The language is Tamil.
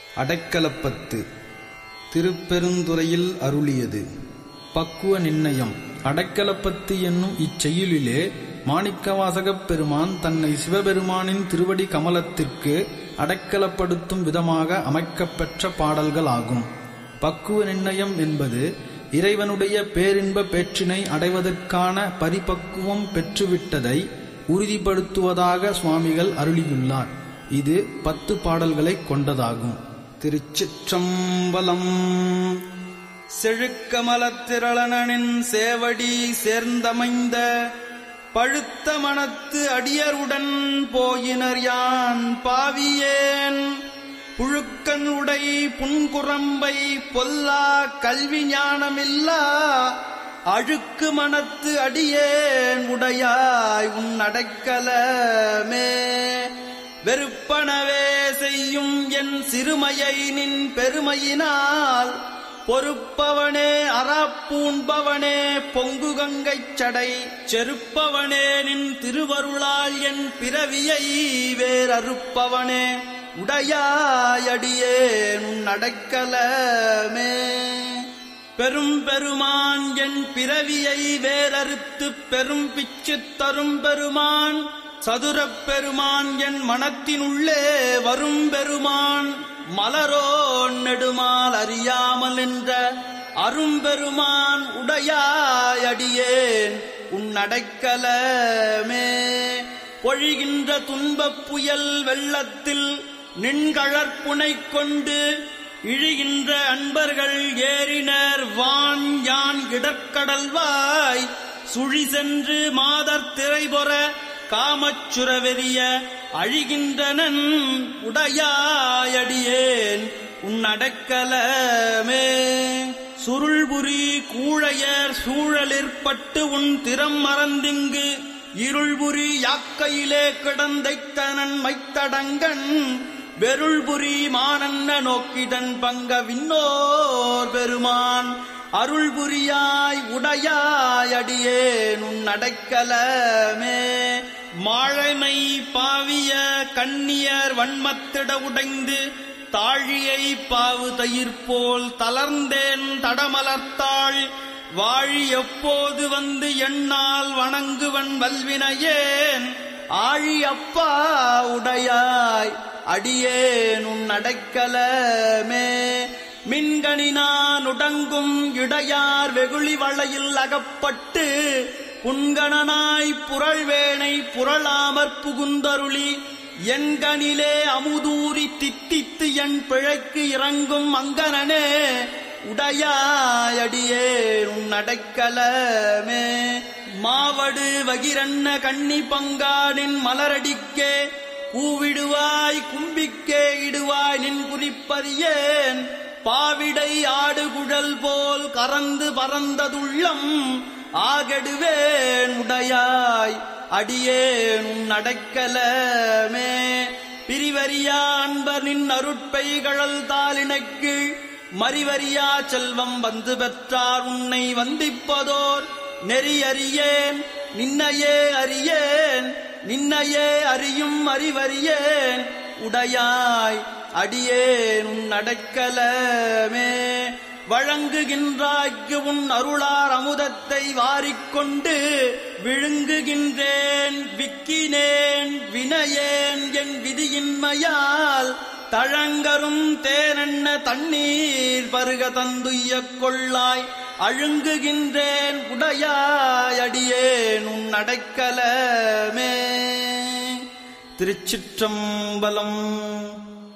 அடைக்கலப்பத்து திருப்பெருந்துறையில் அருளியது பக்குவ நிர்ணயம் அடைக்கலப்பத்து என்னும் இச்செயலிலே மாணிக்கவாசகப் பெருமான் தன்னை சிவபெருமானின் திருவடி கமலத்திற்கு அடைக்கலப்படுத்தும் விதமாக அமைக்கப்பெற்ற பாடல்கள் ஆகும் பக்குவ நிர்ணயம் என்பது இறைவனுடைய பேரின்ப பேற்றினை அடைவதற்கான பரிபக்குவம் பெற்றுவிட்டதை உறுதிப்படுத்துவதாக சுவாமிகள் அருளியுள்ளார் இது பத்து பாடல்களை கொண்டதாகும் திருச்சிற்றம்பலம் செழுக்கமலத்திரளனின் சேவடி சேர்ந்தமைந்த பழுத்த மனத்து அடியருடன் போயினர் யான் பாவியேன் புழுக்கன் உடை புன்குரம்பை பொல்லா கல்வி ஞானமில்லா அழுக்கு மனத்து அடியேன் உடையாய் உன் அடைக்கலமே வெறுப்பனவே செய்யும் என் சிறுமையை நின் பெருமையினால் பொறுப்பவனே அறாப்பூண்பவனே பொங்கு கங்கைச் சடை செருப்பவனே நின் திருவருளால் என் பிறவியை வேறறுப்பவனே உடையாயடியேன் உன் அடைக்கலமே பெரும் பெருமான் என் பிறவியை வேறறுத்து பெரும் பிச்சு தரும் பெருமான் சதுரப் பெருமான் என் மனத்தினுள்ளே வரும் பெருமான் மலரோ நெடுமால் அறியாமல் என்ற அரும்பெருமான் உடையாயடியேன் உன் அடைக்கலமே பொழிகின்ற துன்பப் புயல் வெள்ளத்தில் நின்கழற்புனை கொண்டு இழிகின்ற அன்பர்கள் ஏறினர் வான் யான் இடற்கடல்வாய் சுழி சென்று மாதர் திரைபொற காமச்சுரவெறிய அழிகின்றனன் உடையாயடியேன் உன் அடக்கலமே சுருள்புரி கூழையர் சூழலிற்பட்டு உன் திறம் மறந்திங்கு இருள்புரி யாக்கையிலே கிடந்தைத்தனன் மைத்தடங்கன் வெருள்புரி மானன்ன நோக்கிதன் பங்க விண்ணோர் பெருமான் அருள்புரியாய் உடையாயடியேன் உன் அடைக்கலமே மாழைமை பாவிய கண்ணியர் வன்மத்திட உடைந்து தாழியை பாவு தயிர் போல் தளர்ந்தேன் தடமலர்த்தாள் வாழி எப்போது வந்து என்னால் வணங்குவன் வல்வினையேன் ஆழி அப்பா உடையாய் அடியேன் உன் அடைக்கலமே மின்கணினான் உடங்கும் இடையார் வெகுளி வளையில் அகப்பட்டு புன்கணனாய் புரள்வேனை புரளாமற் புகுந்தருளி என்கணிலே அமுதூரி தித்தித்து என் பிழைக்கு இறங்கும் அங்கனனே உடையாயடியே உன் அடைக்கலமே மாவடு வகிரண்ண கண்ணி பங்கானின் மலரடிக்கே பூவிடுவாய் கும்பிக்கே இடுவாய் நின் குறிப்பறியேன் பாவிடை ஆடு குழல் போல் கறந்து பறந்ததுள்ளம் ஆகடுவேன் உடையாய் அடியேன் உன் அடைக்கலமே பிரிவரியா அன்பனின் அருட்பைகழல் தாளினைக்கு மறிவரியா செல்வம் வந்து பெற்றார் உன்னை வந்திப்பதோர் நெறி அறியேன் நின்னையே அறியேன் நின்னையே அறியும் அறிவறியேன் உடையாய் அடியேன் உன் அடைக்கலமே வழங்குகின்றாய்க்கு உன் அருளார் அமுதத்தை வாரிக்கொண்டு விழுங்குகின்றேன் விக்கினேன் வினையேன் என் விதியின்மையால் தழங்கரும் தேனென்ன தண்ணீர் பருக தந்துய்ய கொள்ளாய் அழுங்குகின்றேன் உடையாயடியேன் உன் அடைக்கலமே திருச்சிற்றம்பலம்